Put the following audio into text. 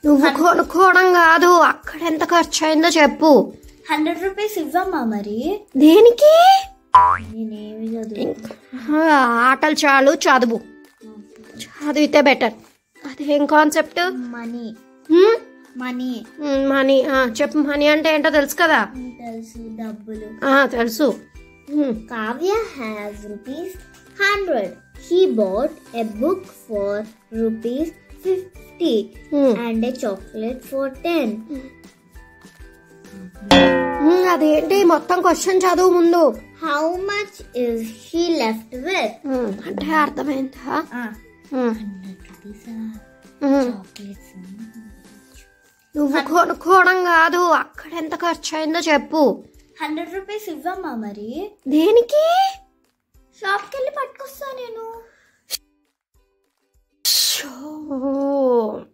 నువ్వు కొనుక్కోవడం కాదు అక్కడ ఎంత ఖర్చు అయిందో చెప్పు హండ్రెడ్ రూపీస్ ఇవ్వమ్మా మరి దేనికి నేనేమి చదువు ఆ, ఆటలు చాలు చదువు చదివితే బెటర్ అదేం concept money hmm? Money hmm, money ఆ, చెప్పు మనీ అంటే ఏంటో తెలుసు కదా తెలుసు డబ్బులు ఆ, తెలుసు హ్మ్. Kavya has rupees 100. He bought a book for rupees 50 Hmm. and a chocolate for 10. హ్మ్, అదేంటి మొత్తం క్వశ్చన్ చదువు ముందు How much is he left with? హ్మ్, అంటే అర్థమైందా Ah, హ్మ్, 100 rupees హ్మ్. chocolates. నువ్వు కొనుక్కోవడం కాదు అక్కడ ఎంత ఖర్చు అయిందో చెప్పు 100 రూపీస్ ఇవ్వమ్మా మరి దేనికి షాప్కి వెళ్ళి పట్టుకొస్తా నేను షో